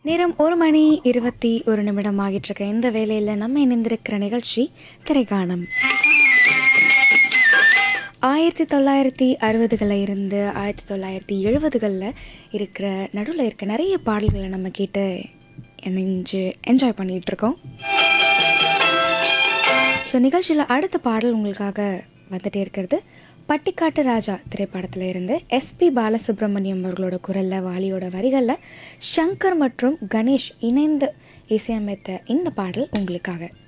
நேரம் ஒரு மணி இருபத்தி ஒரு நிமிடம் ஆகிட்டு இருக்க இந்த வேலையில் நம்ம இணைந்திருக்கிற நிகழ்ச்சி திரைக்காணம் ஆயிரத்தி தொள்ளாயிரத்தி அறுபதுகளில் இருந்து ஆயிரத்தி தொள்ளாயிரத்தி எழுபதுகளில் இருக்கிற நடுவில் இருக்க நிறைய பாடல்களை நம்ம கேட்டு இணைஞ்சு என்ஜாய் பண்ணிகிட்டு இருக்கோம் ஸோ நிகழ்ச்சியில் அடுத்த பாடல் உங்களுக்காக வந்துட்டே இருக்கிறது பட்டிக்காட்டு ராஜா திரைப்படத்தில் இருந்து எஸ்பி பாலசுப்ரமணியம் அவர்களோட குரலில் வாலியோட வரிகளில் ஷங்கர் மற்றும் கணேஷ் இணைந்து இசையமைத்த இந்த பாடல் உங்களுக்காக